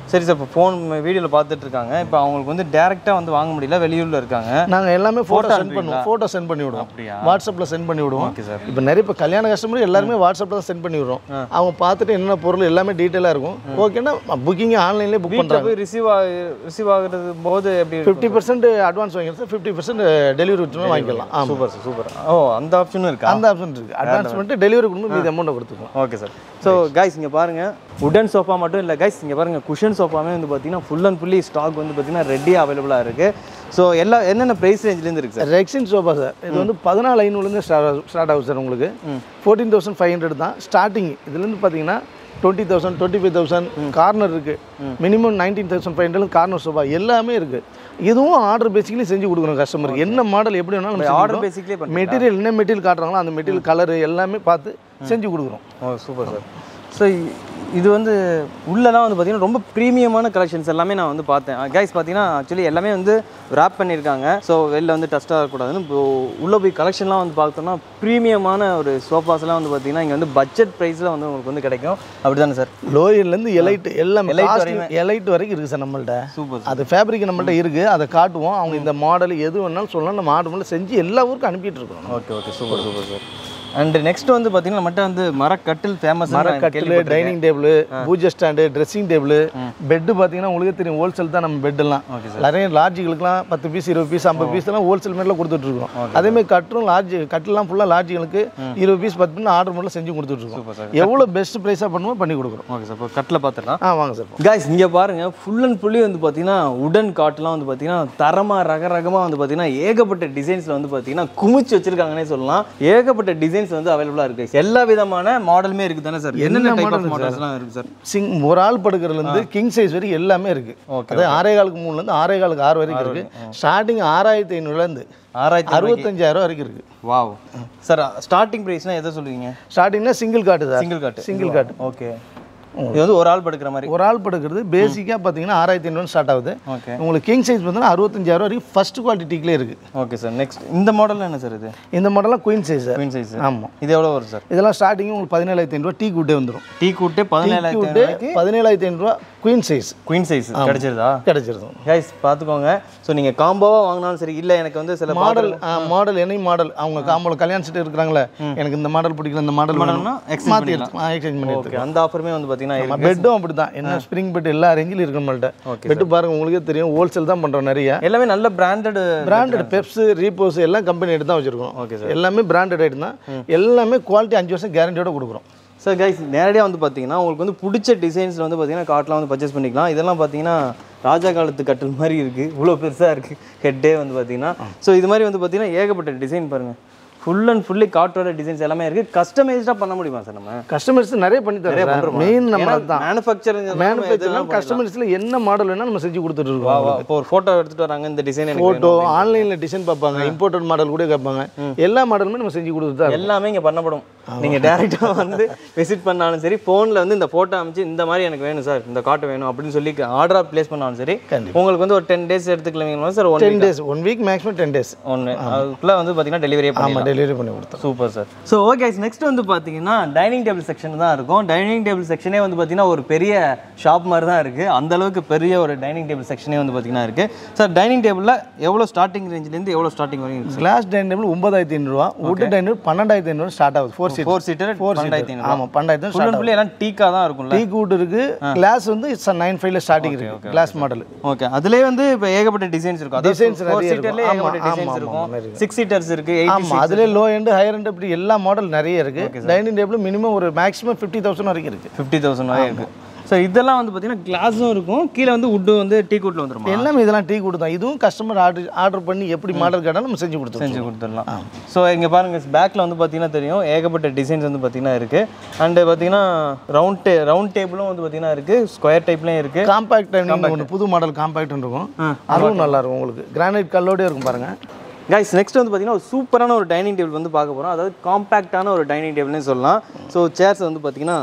சரி சார் இப்போ ஃபோன் வீடியோவில் பார்த்துட்டு இருக்காங்க இப்போ அவங்களுக்கு வந்து டேரெக்டாக வந்து வாங்க முடியல வெளியூரில் இருக்காங்க நாங்கள் எல்லாமே ஃபோட்டோ Photo சென்ட் பண்ணுவோம் ஃபோட்டோ சென்ட் பண்ணி விடுவோம் அப்படியா வாட்ஸ்அப்பில் சென்ட் பண்ணி விடுவோம் ஓகே சார் இப்போ நிறைய இப்போ கல்யாண கஸ்டமர் எல்லாருமே வாட்ஸ்அப்பில் தான் சென்ட் பண்ணி விடுறோம் அவங்க பார்த்துட்டு என்னென்ன பொருள் எல்லாமே டீட்டெயிலாக இருக்கும் ஓகேன்னா புக்கிங் ஆன்லைன்லேயே புக் வீட்டில் பண்ணுறாங்க போய் ரிசீவ் ஆகு ரிசீவ் ஆகுறது போது எப்படி இருக்கும்? ஃபிஃப்டி பர்சன்ட் அட்வான்ஸ் வாங்கிக்கலாம் சார் ஃபிஃப்டி பர்சன்ட் டெலிவரி விட்டுனா வாங்கிக்கலாம் ஆமாம் சூப்பர் சார் சூப்பர் ஓ அந்த ஆப்ஷனும் இருக்கா அந்த ஆப்ஷன் இருக்குது அட்வான்ஸ் பண்ணிட்டு டெலிவரி கொடுக்கும் மீதி அமௌண்ட்டை கொடுத்துக்குவோம் ஓகே சார் ஸோ கைஸ் இங்கே பாருங்கள் உடன் சோஃபா மட்டும் இல்லை கைஸ் இங்கே பாருங்கள் குஷன் சோஃபாவே வந்து பார்த்தீங்கன்னா ஃபுல் அண்ட் ஃபுல்லி ஸ்டாக் வந்து பார்த்தீங்கன்னா ரெடியாக அவைலபிளாக இருக்குது ஸோ எல்லா என்னென்ன ப்ரைஸ் ரேஞ்சிலேருந்து இருக்குது சார் ரெக்ஸின் சோஃபா சார் இது வந்து பதினாலு ஐநூறுலேருந்து ஸ்டார்ட் ஸ்டார்ட் ஆகுது சார் உங்களுக்கு ஃபோர்டீன் தௌசண்ட் ஃபைவ் ஹண்ட்ரட் தான் ஸ்டார்டிங் இதுலேருந்து பார்த்தீங்கன்னா twenty thousand twenty five thousand corner இருக்குது minimum nineteen thousand five hundred corner sofa எல்லாமே இருக்குது இதுவும் ஆர்டர் பேசிக்கலி செஞ்சு கொடுக்குறோம் கஸ்டமருக்கு என்ன மாடல் எப்படி வேணாலும் ஆர்டர் பேசிக்லேயே பண்ணி மெட்டீரியல் என்ன மெட்டீரியல் காட்டுறாங்களோ அந்த மெட்டீரியல் கலர் எல்லாமே பார்த்து செஞ்சு கொடுக்குறோம் ஓ சூப்பர் சார் ஸோ இது வந்து உள்ளலாம் வந்து பார்த்தீங்கன்னா ரொம்ப ப்ரீமியமான கலெக்ஷன்ஸ் எல்லாமே நான் வந்து பார்த்தேன் கைஸ் பார்த்தீங்கன்னா ஆக்சுவலி எல்லாமே வந்து ரேப் பண்ணியிருக்காங்க ஸோ வெளில வந்து டஸ்ட்டாக இருக்கக்கூடாதுன்னு இப்போ உள்ளே போய் கலெக்ஷன்லாம் வந்து பார்த்தோம்னா ப்ரீமியமான ஒரு சோஃபாஸ்லாம் வந்து பார்த்தீங்கன்னா இங்கே வந்து பட்ஜெட் ப்ரைஸில் வந்து உங்களுக்கு வந்து கிடைக்கும் அப்படி தானே சார் லோயர்லேருந்து எலைட் எல்லாமே Elite எலைட் எலைட் வரைக்கும் இருக்குது சார் நம்மள்ட்ட சூப்பர் அது ஃபேப்ரிக் நம்மள்ட்ட இருக்குது அதை காட்டுவோம் அவங்க இந்த மாடல் எது வேணாலும் சொல்லலாம் நம்ம ஆர்டர் பண்ணி செஞ்சு எல்லா ஊருக்கும் அனுப்பிட்டு இருக்கோம் okay okay super super sir and next வந்து பார்த்தீங்கன்னா நம்மகிட்ட வந்து மரக்கட்டில் ஃபேமஸ் மரக்கட்டில் டைனிங் டேபிள் பூஜை ஸ்டாண்டு ட்ரெஸ்ஸிங் டேபிள் பெட்டு பார்த்தீங்கன்னா உங்களுக்கே தெரியும் ஹோல்சேல் தான் நம்ம பெட்டெல்லாம் Okay, நிறைய லாட்ஜுகளுக்குலாம் பத்து பீஸ் இருபது பீஸ் ஐம்பது பீஸ் எல்லாம் ஹோல்சேல் மேலே கொடுத்துட்டு இருக்கோம் அதேமாதிரி கட்டும் லாட்ஜ் கட்டிலாம் ஃபுல்லாக லாட்ஜுகளுக்கு இருபது பீஸ் பத்து பீஸ் ஆர்டர் பண்ணி செஞ்சு கொடுத்துட்டு Super, sir. இருக்கோம் எவ்வளோ பெஸ்ட் ப்ரைஸாக பண்ணுவோம் பண்ணி கொடுக்குறோம் ஓகே சார் இப்போ கட்டில் பார்த்துடலாம் ஆ வாங்க சார் காய்ஸ் இங்கே பாருங்க ஃபுல் அண்ட் ஃபுல்லி வந்து பார்த்தீங்கன்னா உடன் காட்லாம் வந்து பார்த்தீங்கன்னா தரமாக ரக ரகமாக வந்து பார்த்தீங்கன்னா ஏகப்பட்ட டிசைன்ஸில் வந்து பார்த்தீங்கன்னா குமிச்சு வச்சிருக்காங்கன்னே சொல்லலாம் ஏகப்பட்ட டிசைன்ஸ் வந்து அவைலபிளாக இருக்குது எல்லா விதமான மாடலுமே இருக்குது தானே சார் என்னென்ன டைப் ஆஃப் மாடல்ஸ்லாம் இருக்குது சார் சிங் ஒரு ஆள் படுக்கிறதுலேருந்து கிங் சைஸ் வரைக்கும் எல்லாமே இருக்குது Okay, அதாவது ஆறே காலுக்கு மூணுலேருந்து ஆறே காலுக்கு ஆறு வரைக்கும் இருக்குது ஸ்டார்டிங் ஆறாயிரத்தி ஐநூறுலேருந்து ஆறாயிரத்தி அறுபத்தஞ்சாயிரம் வரைக்கும் இருக்குது வாவ் சார் ஸ்டார்டிங் ப்ரைஸ்னால் எதை சொல்லுவீங்க ஸ்டார்டிங்னா single cot sir single cot single cot okay இது வந்து ஒரு ஆள் படுக்கிற மாதிரி ஒரு ஆள் படுக்கிறது பேசிக்காக பார்த்தீங்கன்னா ஆறாயிரத்தி ஐநூறு ஸ்டார்ட் ஆகுது ஓகே உங்களுக்கு கிங் சைஸ் பார்த்தீங்கன்னா அறுபத்தஞ்சாயிரம் வரைக்கும் ஃபர்ஸ்ட் குவாலிட்டிலே இருக்குது ஓகே சார் நெக்ஸ்ட் இந்த மாடல் என்ன சார் இது இந்த மாடலாம் குயின் சைஸ் குயின் சைஸ் ஆமாம் இது எவ்வளோ வரும் சார் இதெல்லாம் ஸ்டார்டிங் உங்களுக்கு பதினேழாயிரத்தி ஐநூறுவா டீ கூட்டே வந்துடும் டீ கூட்டு பதினேழாயிரத்தி கூட்டு ஐநூறுக்கு பதினேழாயிரத்தி ஐநூறுரூவா குயின் சைஸ் குயின் சைஸ் கிடைச்சிருதா கிடைச்சிருக்கும் கைஸ் பார்த்துக்கோங்க ஸோ நீங்கள் காம்போவாக வாங்கினாலும் சரி இல்லை எனக்கு வந்து சில மாடல் மாடல் எனி மாடல் அவங்க காம்போல கல்யாண சீட்டு இருக்கிறாங்களே எனக்கு இந்த மாடல் பிடிக்கல இந்த மாடல் மாடல்னா exchange மாற்றி எடுத்து எக்ஸ்சேஞ்ச் பண்ணி ஓகே அந்த ஆஃபருமே வந்து பார்த்தீங்கன்னா இருக்கு. பெட்டும் அப்படி தான் என்ன ஸ்ப்ரிங் பெட் எல்லா ரேஞ்சிலும் இருக்கு நம்மள்ட்ட பெட்டு பாருங்க உங்களுக்கே தெரியும் ஹோல்சேல் தான் பண்ணுறோம் நிறைய எல்லாமே நல்ல பிராண்டட் பிராண்டட் பெப்ஸ் ரீபோஸ் எல்லாம் கம்பெனி எடுத்து தான் வச்சிருக்கோம் Okay, எல்லாமே பிராண்டட் ஐட்டம் தான் எல்லாமே குவாலிட்டி அஞ்சு வருஷம் கேரண்டியோட கொடுக்குறோம் சார் கைஸ் நேரடியாக வந்து பார்த்தீங்கன்னா உங்களுக்கு வந்து பிடிச்ச டிசைன்ஸில் வந்து பார்த்தீங்கன்னா கார்ட்லாம் வந்து பர்ச்சேஸ் பண்ணிக்கலாம் இதெல்லாம் பார்த்தீங்கன்னா ராஜா காலத்து கட்டில் மாதிரி இருக்குது இவ்வளோ பெருசாக இருக்குது ஹெட்டே வந்து பார்த்தீங்கன்னா ஸோ இது மாதிரி வந்து பார்த்தீங்கன்னா ஏகப்பட்ட டிசைன் பாருங்கள் ஃபுல் அண்ட் ஃபுல்லி கார்ட்டோட டிசைன்ஸ் எல்லாமே இருக்குது கஸ்டமைஸ்டாக பண்ண முடியுமா சார் நம்ம கஸ்டமர்ஸ் நிறைய பண்ணி தரோம் மெயின் நம்ம தான் மேனுஃபேக்சரிங் மேனுஃபேக்சரிங் கஸ்டமர்ஸில் என்ன மாடல் வேணால் நம்ம செஞ்சு கொடுத்துட்டு இருக்கோம் இப்போ ஒரு ஃபோட்டோ எடுத்துகிட்டு வராங்க இந்த டிசைன் எனக்கு ஃபோட்டோ ஆன்லைனில் டிசைன் பார்ப்பாங்க இம்போர்ட்டட் மாடல் கூட கேட்பாங்க எல்லா மாடலுமே நம்ம செஞ்சு கொடுத்துட்டு தான் இருக்கோம். எல்லாமே இங்கே பண்ணப்படும் நீங்கள் டேரெக்டாக வந்து விசிட் பண்ணாலும் சரி ஃபோனில் வந்து இந்த ஃபோட்டோ அமைச்சு இந்த மாதிரி எனக்கு வேணும் சார் இந்த காட்டு வேணும் அப்படின்னு சொல்லி ஆர்டராக ப்ளேஸ் பண்ணாலும் சரி கண்டிப்பா. உங்களுக்கு வந்து ஒரு டென் டேஸ் எடுத்துக்கலாம் sir one ten days one week maximum ten days ஒன்று அதுக்குள்ளே வந்து பார்த்தீங்கன்னா டெலிவரியே ஆமாம் பண்ணலாம் டெலிவரி பண்ணி கொடுத்தோம் super sir so okay next வந்து பார்த்தீங்கன்னா டைனிங் டேபிள் செக்ஷன் தான் இருக்கும் டைனிங் டேபிள் செக்ஷனே வந்து பார்த்தீங்கன்னா ஒரு பெரிய ஷாப் மாதிரி தான் இருக்குது அந்த அளவுக்கு பெரிய ஒரு டைனிங் டேபிள் செக்ஷனே வந்து பார்த்தீங்கன்னா இருக்குது சார் டைனிங் டேபிளில் எவ்வளோ ஸ்டார்டிங் ரேஞ்சிலேருந்து எவ்வளோ ஸ்டார்டிங் வரைக்கும் இருக்குது கிளாஸ் டைனிங் டேபிள் ஒன்பதாயிரத்தி ஐநூறுரூவா வுட் டைனிங் பன்னெண்டாயிரத்தி ஐநூறு ஸ்டார்ட் ஆகுது four seat four seater four பன்னெண்டாயிரத்தி சீட் ஐநூறு ஆமாம் பன்னெண்டாயிரத்தி ஃபுல் அண்ட் ஃபுல்லி எல்லாம் டீக்காக தான் இருக்கும்ல டீ கூட் இருக்கு கிளாஸ் வந்து நைன் ஃபைவ்ல ஸ்டார்டிங் இருக்கு கிளாஸ் மாடல் ஓகே அதுலயே வந்து இப்போ ஏகப்பட்ட டிசைன்ஸ் இருக்கும் அதாவது Designs ஃபோர் நிறைய இருக்கும். சீட்டர்லேயே ஆமா, ஏகப்பட்ட டிசைன்ஸ் ஆமா, இருக்கும் ஆமா, நிறைய சிக்ஸ் சீட்டர்ஸ் இருக்கு எயிட் ஆமாம் அதுலேயே லோ எண்டு ஹையர் எண்டு இப்படி எல்லா மாடல் நிறைய இருக்கு டைனிங் டேபிள் மினிமம் ஒரு மேக்ஸிமம் ஃபிஃப்டி தௌசண்ட் வரைக்கும் இருக்கு ஃபிஃப்டி தௌசண்ட் வரை இருக்கு ஸோ இதெல்லாம் வந்து பார்த்தீங்கன்னா கிளாஸும் இருக்கும் கீழே வந்து வுட்டு வந்து டீ கூட்டில் வந்துருமா எல்லாமே இதெல்லாம் டீ கூட் தான் இதுவும் கஸ்டமர் ஆர்டர் ஆர்டர் பண்ணி எப்படி மாடல் கேட்டாலும் நம்ம செஞ்சு கொடுத்துருவோம் செஞ்சு கொடுத்துடலாம் ஸோ இங்கே பாருங்க பேக்கில் வந்து பார்த்தீங்கன்னா தெரியும் ஏகப்பட்ட டிசைன்ஸ் வந்து பார்த்தீங்கன்னா இருக்கு அண்டு பார்த்தீங்கன்னா ரவுண்ட் டே ரவுண்ட் டேபிளும் வந்து பார்த்தீங்கன்னா இருக்கு ஸ்கொயர் டைப்லேயும் இருக்கு காம்பாக்ட் டைனிங் ஒன்று புது மாடல் காம்பாக்ட் இருக்கும் அதுவும் நல்லா இருக்கும் உங்களுக்கு கிரானைட் கல்லோடய இருக்கும் பாருங்க கைஸ் நெக்ஸ்ட் வந்து பார்த்தீங்கன்னா ஒரு சூப்பரான ஒரு டைனிங் டேபிள் வந்து பார்க்க போகிறோம் அதாவது காம்பேக்டான ஒரு டைனிங் டேபிள்னே சொல்லலாம் ஸோ சேர்ஸ் வந்து பார்த்தீங்கன்னா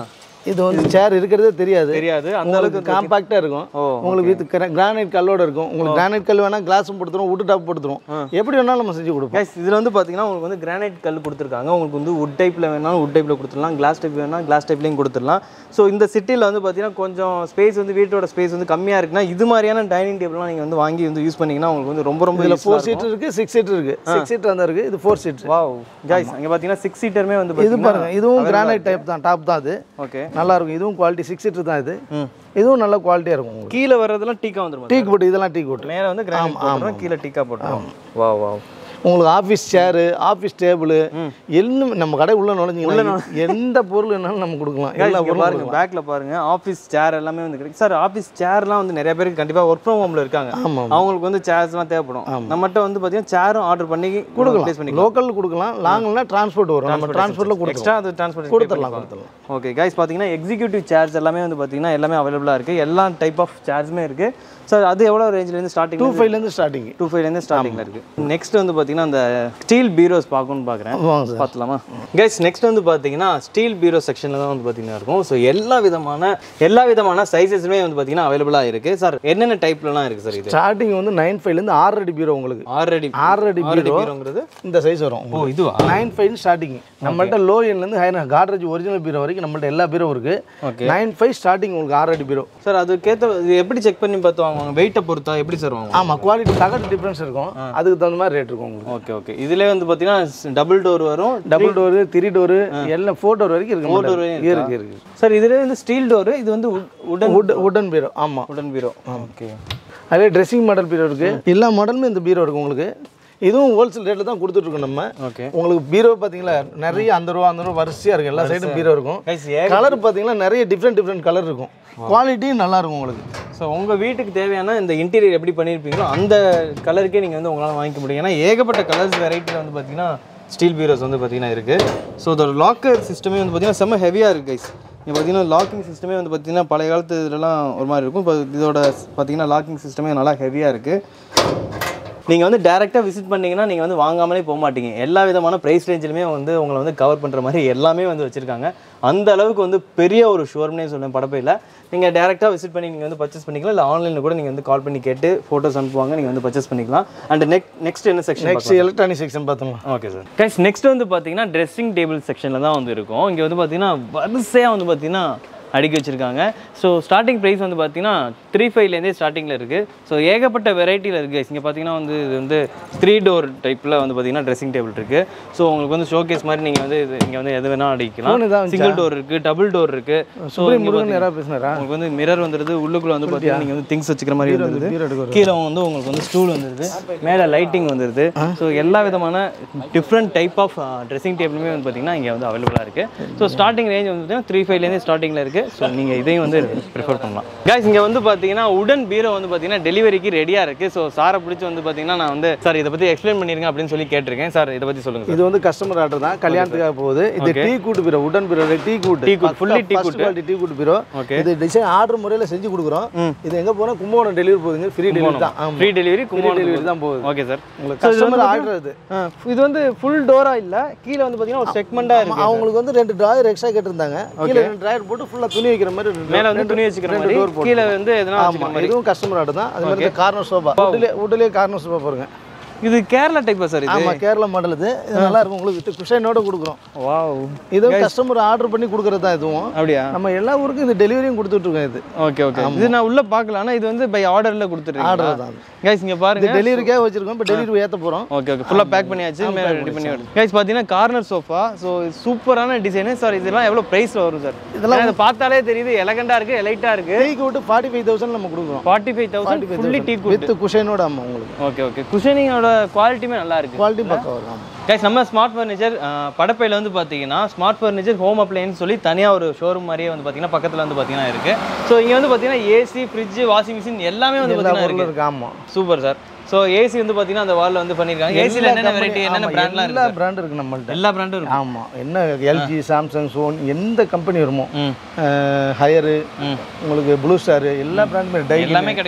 இது வந்து சேர் இருக்கிறதே தெரியாது தெரியாது அந்த உங்களுக்கு அளவுக்கு காம்பாக்டாக இருக்கும் ஓ உங்களுக்கு வித் கிரானைட் கல்லோட இருக்கும் உங்களுக்கு கிரானைட் கல் வேணால் கிளாஸும் போட்டுருவோம் உட்டு டாப் போட்டுருவோம் எப்படி வேணாலும் நம்ம செஞ்சு கொடுப்போம் கைஸ் இதில் வந்து பார்த்தீங்கன்னா உங்களுக்கு வந்து கிரானைட் கல் கொடுத்துருக்காங்க உங்களுக்கு வந்து உட் டைப்பில் வேணாலும் உட் டைப்பில் கொடுத்துடலாம் கிளாஸ் டைப் வேணால் கிளாஸ் டைப்லையும் கொடுத்துடலாம் ஸோ இந்த சிட்டியில் வந்து பார்த்தீங்கன்னா கொஞ்சம் ஸ்பேஸ் வந்து வீட்டோட ஸ்பேஸ் வந்து கம்மியாக இருக்குன்னா இது மாதிரியான டைனிங் டேபிள்லாம் நீங்கள் வந்து வாங்கி வந்து யூஸ் பண்ணீங்கன்னா உங்களுக்கு வந்து ரொம்ப ரொம்ப இதில் useful-ஆ ஃபோர் சீட்டர் இருக்குது சிக்ஸ் சீட்டர் இருக்குது சிக்ஸ் சீட்டர் அந்த இருக்குது இது ஃபோர் சீட்டர் வாவ் கைஸ் அங்கே பார்த்தீங்கன்னா சிக்ஸ் சீட்டருமே வந்து இது பார்த்தீங்கன்னா பாருங்க இதுவும் கிரானைட் டைப் தான் டாப் தான் அது ஓகே நல்லா இருக்கும் இதுவும் குவாலிட்டி சிக்ஸ் சீட்டர் தான் இது ம் இதுவும் நல்ல குவாலிட்டியாக இருக்கும் உங்களுக்கு கீழே வர்றதெல்லாம் டீக்கா வந்துரும் டீ போட்டு இதெல்லாம் டீ போட்டு மேலே வந்து கிரானைட் போட்டுரும் கீழே டீக்கா போட்டுரும் வா வா உங்களுக்கு ஆஃபீஸ் சேரு ஆஃபீஸ் டேபிள் எல்லாம் நம்ம கடை உள்ள நுழைஞ்சிங்கன்னா எந்த பொருள் வேணாலும் நம்ம கொடுக்கலாம் எல்லா இங்க பொருளும் பாருங்க பேக்ல பாருங்க ஆஃபீஸ் சேர் எல்லாமே வந்து கிடைக்கும் சார் ஆஃபீஸ் சேர்லாம் வந்து நிறைய பேருக்கு கண்டிப்பா ஒர்க் ஃப்ரம் ஹோம்ல இருக்காங்க ஆமாம் அவங்களுக்கு வந்து சேர்ஸ்லாம் தேவைப்படும் நம்மகிட்ட வந்து பார்த்தீங்கன்னா சேரும் ஆர்டர் பண்ணி ப்ளேஸ் பண்ணிக்கலாம் லோக்கல் கொடுக்கலாம் லாங்னா டிரான்ஸ்போர்ட் வரும் நம்ம டிரான்ஸ்போர்ட்டில் கொடுக்கலாம் எக்ஸ்ட்ரா அது ட்ரான்ஸ்போர்ட் கொடுத்துடலாம் கொடுத்துடலாம் ஓகே கைஸ் பார்த்தீங்கன்னா எக்ஸிக்யூட்டிவ் சேர்ஸ் எல்லாமே வந்து பார்த்தீங்கன்னா எல்லாமே அவைலபிளாக இருக்குது எல்லா டைப் ஆஃப் சேர்ஸுமே இருக்குது சார் அது எவ்வளோ ரேஞ்சிலேருந்து ஸ்டார்டிங் டூ ஃபைவ்லேருந்து ஸ்டார்டிங் டூ ஃபைவ்லேருந்து ஸ்டார்டிங்கில் இருக்குது நெக்ஸ்ட் வந்து பார்த்தீங்கன்னா அந்த ஸ்டீல் பீரோஸ் பார்க்கணும்னு பார்க்குறேன் வாங்க சார் பார்த்துலாமா கைஸ் நெக்ஸ்ட் வந்து பார்த்தீங்கன்னா ஸ்டீல் பீரோ செக்ஷனில் தான் வந்து பார்த்தீங்கன்னா இருக்கும் ஸோ எல்லா விதமான எல்லா விதமான சைஸஸுமே வந்து பார்த்தீங்கன்னா அவைலபிளாக இருக்குது சார் என்னென்ன டைப்லலாம் இருக்குது சார் இது ஸ்டார்டிங் வந்து நைன் ஃபைவ்லேருந்து ஆறு அடி பீரோ உங்களுக்கு ஆறு அடி ஆறு அடி ஆறு அடி பீரோ பீரோங்கிறது இந்த சைஸ் வரும் ஓ இதுவா நைன் ஃபைவ் ஸ்டார்டிங் நம்மள்ட்ட லோ எண்ட்லேருந்து ஹை காட்ரேஜ் ஒரிஜினல் பீரோ வரைக்கும் நம்மள்ட்ட எல்லா பீரோ இருக்கு ஓகே நைன் ஃபைவ் ஸ்டார்டிங் உங்களுக்கு ஆறு அடி பீரோ சார் அதுக்கேற்ற இது எப்படி செக் பண்ணி பார்த்து வாங்குவாங்க வெயிட்டை பொறுத்தா எப்படி சார் வாங்குவாங்க ஆமாம் குவாலிட்டி தகட்டு டிஃப்ரென்ஸ் இருக்கும் அதுக்கு தகுந்த மாதிரி ரேட் இருக்கும் உங்களுக்கு ஓகே ஓகே இதுலேயே வந்து பார்த்தீங்கன்னா டபுள் டோர் வரும் டபுள் டோரு த்ரீ டோரு எல்லாம் ஃபோர் டோர் வரைக்கும் இருக்கு Four door நம்மள்ட்ட. வரையும் இருக்கு இருக்கு சார் இதுலேயே வந்து ஸ்டீல் டோரு இது வந்து உடன் உட் உடன் பீரோ ஆமாம் உடன் பீரோ ஓகே அதே ட்ரெஸ்ஸிங் மாடல் பீரோ இருக்கு எல்லா மாடலுமே இந்த பீரோ இருக்கு உங்களுக்கு இதுவும் ஹோல்சேல் ரேட்டில் தான் கொடுத்துட்ருக்கோம் நம்ம ஓகே உங்களுக்கு பீரோ பார்த்தீங்களா நிறைய அந்த ரூபா அந்த ரூபா வரிசையாக இருக்கும் எல்லா சைடும் பீரோ இருக்கும் கைஸ் கலர் பார்த்தீங்கன்னா நிறைய டிஃப்ரெண்ட் டிஃப்ரெண்ட் கலர் இருக்கும் குவாலிட்டியும் நல்லா இருக்கும் உங்களுக்கு ஸோ உங்கள் வீட்டுக்கு தேவையான இந்த இன்டீரியர் எப்படி பண்ணியிருப்பீங்களோ அந்த கலருக்கே நீங்கள் வந்து உங்களால் வாங்கிக்க முடியும் ஏன்னா ஏகப்பட்ட கலர்ஸ் வெரைட்டியில் வந்து பார்த்தீங்கன்னா ஸ்டீல் பீரோஸ் வந்து பார்த்தீங்கன்னா இருக்குது ஸோ இதோட லாக்கர் சிஸ்டமே வந்து பார்த்தீங்கன்னா செம்ம ஹெவியாக இருக்குது கைஸ் இப்போ பார்த்தீங்கன்னா லாக்கிங் சிஸ்டமே வந்து பார்த்தீங்கன்னா பழைய காலத்து இதுலலாம் ஒரு மாதிரி இருக்கும் இப்போ இதோட பார்த்தீங்கன்னா லாக்கிங் சிஸ்டமே நல்லா ஹெவியாக இருக்குது நீங்கள் வந்து டேரெக்டாக விசிட் பண்ணீங்கன்னா நீங்கள் வந்து வாங்காமலே போக மாட்டீங்க எல்லா விதமான ப்ரைஸ் ரேஞ்சிலுமே வந்து உங்களை வந்து கவர் பண்ணுற மாதிரி எல்லாமே வந்து வச்சுருக்காங்க அந்த அளவுக்கு வந்து பெரிய ஒரு ஷோரூம்னே சொல்லுவேன் படப்பையில் நீங்கள் டேரெக்டாக விசிட் பண்ணி நீங்கள் வந்து பர்ச்சேஸ் பண்ணிக்கலாம் இல்லை ஆன்லைனில் கூட நீங்கள் வந்து கால் பண்ணி கேட்டு ஃபோட்டோஸ் அனுப்புவாங்க நீங்கள் வந்து பர்ச்சேஸ் பண்ணிக்கலாம் அண்ட் நெக்ஸ்ட் நெக்ஸ்ட் என்ன செக்ஷன் நெக்ஸ்ட் எலக்ட்ரானிக் செக்ஷன் பார்த்தோம்னா ஓகே சார் கைஸ் நெக்ஸ்ட் வந்து பார்த்தீங்கன்னா ட்ரெஸ்ஸிங் டேபிள் செக்ஷனில் தான் வந்து இருக்கும் இங்கே வந்து பார்த்தீங்கன்னா வரிசையாக வந்து பார்த்தீங்கன்னா அடுக்கி வச்சிருக்காங்க ஸோ ஸ்டார்டிங் ப்ரைஸ் வந்து பார்த்தீங்கன்னா த்ரீ ஃபைவ்லேருந்தே ஸ்டார்டிங்கில் இருக்குது ஸோ ஏகப்பட்ட வெரைட்டியில் இருக்குது இங்கே பார்த்தீங்கன்னா வந்து இது வந்து த்ரீ டோர் டைப்பில் வந்து பார்த்தீங்கன்னா ட்ரெஸ்ஸிங் டேபிள் இருக்குது ஸோ உங்களுக்கு வந்து ஷோகேஸ் மாதிரி நீங்கள் வந்து இது இங்கே வந்து எது வேணால் அடிக்கலாம் Phone இதான் சிங்கிள் டோர் இருக்குது டபுள் டோர் இருக்குது ஸோ சுப்ரீம் முருகன் யாராவது பேசினாரா உங்களுக்கு வந்து மிரர் வந்துடுது உள்ளுக்குள்ள வந்து பார்த்தீங்கன்னா நீங்கள் வந்து திங்ஸ் வச்சுக்கிற மாதிரி வந்துடுது பீரோ எடுக்க கீழே வந்து உங்களுக்கு வந்து ஸ்டூல் வந்துடுது மேலே லைட்டிங் வந்துடுது ஸோ எல்லா விதமான டிஃப்ரெண்ட் டைப் ஆஃப் ட்ரெஸ்ஸிங் டேபிளுமே வந்து பார்த்தீங்கன்னா இங்கே வந்து அவைலபிளாக இருக்குது ஸோ ஸ்டார்டிங் ரேஞ்ச் வந்து பார்த்தீங்கன்னா த்ரீ ஃபைவ்லேருந்து ஸ்டார்டிங்கில் இருக்குது ஸோ நீங்கள் இதையும் வந்து ப்ரிஃபர் பண்ணலாம் கைஸ் இங்கே வந்து பார்த்தீங்கன்னா உடன் பீரோ வந்து பார்த்தீங்கன்னா டெலிவரிக்கு ரெடியாக இருக்குது ஸோ சாரை பிடிச்சி வந்து பார்த்தீங்கன்னா நான் வந்து சார் இதை பற்றி எக்ஸ்பிளைன் பண்ணிருங்க அப்படின்னு சொல்லி கேட்டிருக்கேன் சார் இதை பற்றி சொல்லுங்கள் சார் இது வந்து கஸ்டமர் ஆர்டர் தான் கல்யாணத்துக்காக போகுது இது டீ கூட்டு பீரோ உடன் பீரோ டீ கூட்டு Tea கூட்டு, fully tea first quality teak கூட்டு பீரோ ஓகே இது டிசைன் ஆர்டர் முறையில் செஞ்சு கொடுக்குறோம் இது எங்க போனா கும்பகோணம் டெலிவரி போகுதுங்க ஃப்ரீ டெலிவரி தான் ஆமா ஃப்ரீ டெலிவரி ஃப்ரீ டெலிவரி தான் போகுது ஓகே சார் உங்களுக்கு கஸ்டமர் ஆர்டர் அது இது வந்து ஃபுல் டோரா இல்ல கீழே வந்து பாத்தீங்கன்னா ஒரு செக்மெண்டா ஆமா, இருக்கு அவங்களுக்கு வந்து ரெண்டு டிராயர் எக்ஸ்ட்ரா கேட்டிருந்தாங்க கீழே ரெண்டு டிராயர் போட்டு ஃபுல்லா துணி வைக்கிற மாதிரி ரெண்டு மேல வந்து துணி வச்சுக்கிற ரெண்டு மாதிரி door போட்டு. கீழே வந்து எதனா ஆமா வச்சுக்கிற மாதிரி இதுவும் கஸ்டமர் ஆர்டர் தான் அது மாதிரி கார்னர் சோபா உட்லேயே உட்லேயே கார்னர் சோபா பாருங்க இது கேரளா டைப்பா சார் இது ஆமா கேரளா மாடல் இது இது நல்லா இருக்கும் உங்களுக்கு வித் குஷனோட கொடுக்குறோம் வாவ் இதுவும் கஸ்டமர் ஆர்டர் பண்ணி கொடுக்குறது தான் இதுவும் அப்படியா நம்ம எல்லா ஊருக்கும் இந்த டெலிவரியும் கொடுத்துட்டு இருக்கோம் இது ஓகே ஓகே இது நான் உள்ள பார்க்கல ஆனா இது வந்து பை ஆர்டர்ல கொடுத்துருக்கீங்க ஆர்டர் தான் கைஸ் இங்க இது பாருங்க டெலிவரிக்காக வச்சிருக்கோம் இப்போ டெலிவரி ஏற்ற போகிறோம் ஓகே ஓகே ஃபுல்லா பேக் பண்ணியாச்சு மேல ரெடி பண்ணி கைஸ் பாத்தீங்கன்னா கார்னர் சோஃபா ஸோ சூப்பரான டிசைனு சார் இதெல்லாம் எவ்வளவு பிரைஸ்ல வரும் சார் இதெல்லாம் இதை பார்த்தாலே தெரியுது எலகண்டா இருக்கு எலைட்டா இருக்கு டீ கூட்டு ஃபார்ட்டி ஃபைவ் தௌசண்ட் நம்ம கொடுக்குறோம் forty five thousand fully teak with குஷனோட ஆமாம் உங்களுக்கு ஓகே ஓகே குஷனிங்கோட குவாலிட்டியுமே நல்லா இருக்கு குவாலிட்டி பக்கம் வரும் ஆமாம் கைஸ் நம்ம ஸ்மார்ட் ஃபர்னிச்சர் படப்பையில் வந்து பார்த்தீங்கன்னா ஸ்மார்ட் ஃபர்னிச்சர் ஹோம் அப்ளையன்ஸ் சொல்லி தனியாக ஒரு ஷோரூம் மாதிரியே வந்து பார்த்தீங்கன்னா பக்கத்தில் வந்து பார்த்தீங்கன்னா இருக்குது ஸோ இங்கே வந்து பார்த்தீங்கன்னா ஏசி ஃப்ரிட்ஜ் வாஷிங் மிஷின் எல்லாமே வந்து எல்லா பார்த்தீங்கன்னா பொருளும் இருக்குது இருக்கு ஆமாம் சூப்பர் சார் ஸோ ஏசி வந்து பார்த்தீங்கன்னா அந்த வாலில் வந்து பண்ணியிருக்காங்க ஏசியில் என்னென்ன வெரைட்டி என்னென்ன பிராண்ட்லாம் எல்லா இருக்குது பிராண்ட் இருக்கு நம்மள்ட்ட எல்லா பிராண்டும் இருக்கு ஆமாம் என்ன எல்ஜி சாம்சங் சோன் எந்த கம்பெனி வருமோ ம் ஹையரு ம் உங்களுக்கு ப்ளூ ஸ்டார் எல்லா பிராண்டுமே டை எல்லாமே கிடைக்கும்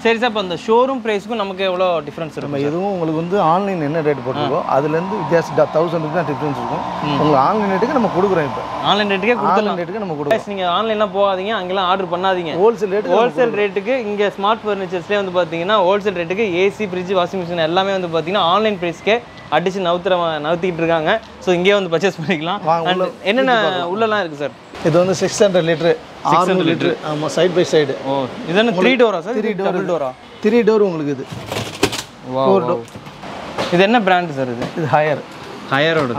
சரி சார் இப்போ அந்த ஷோரூம் ப்ரைஸ்க்கும் நமக்கு எவ்வளோ டிஃப்ரென்ஸ் நம்ம இருக்கும் எதுவும் உங்களுக்கு வந்து ஆன்லைன் என்ன ரேட் போட்டிருக்கோ அதுலேருந்து வித்தியாசம் தௌசண்ட் தான் டிஃப்ரென்ஸ் இருக்கும் உங்களுக்கு ஆன்லைன் ரேட்டுக்கு நம்ம கொடுக்குறோம் இப்போ ஆன்லைன் ரேட்டுக்கே கொடுத்துடலாம் ஆன்லைன் ரேட்டுக்கு நம்ம கொடுக்குறோம் Guys, நீங்க ஆன்லைன்லாம் போகாதீங்க அங்கெல்லாம் ஆர்டர் பண்ணாதீங்க ஹோல்சேல் ரேட்டு ஹோல்சேல் ரேட்டுக்கு இங்கே ஸ்மார்ட் ஃபர்னிச்சர்ஸ்லேயே வந்து பார்த்தீங்கன்னா ஹோல்சேல் ரேட்டுக்கு ஏசி ஃப்ரிட்ஜ் வாஷிங் மிஷின் எல்லாமே வந்து பார்த்தீங்கன்னா ஆன்லைன் ப்ரைஸ்க்கே அடிச்சு நவுத்துற நவுத்திக்கிட்டு இருக்காங்க ஸோ இங்கேயே வந்து பர்ச்சேஸ் பண்ணிக்கலாம் வாங்க, And என்னென்ன உள்ளலாம் இருக்குது சார் இது வந்து சிக்ஸ் ஹண்ட்ரட் லிட்டரு ஆறுநூறு லிட்டரு ஆமாம் சைட் பை சைடு ஓ இது என்ன த்ரீ டோரா சார் த்ரீ டோர் டபுள் டோரா த்ரீ டோர் உங்களுக்கு இது Four door. இது என்ன பிராண்ட் சார் இது இது ஹையர் ஹையரோட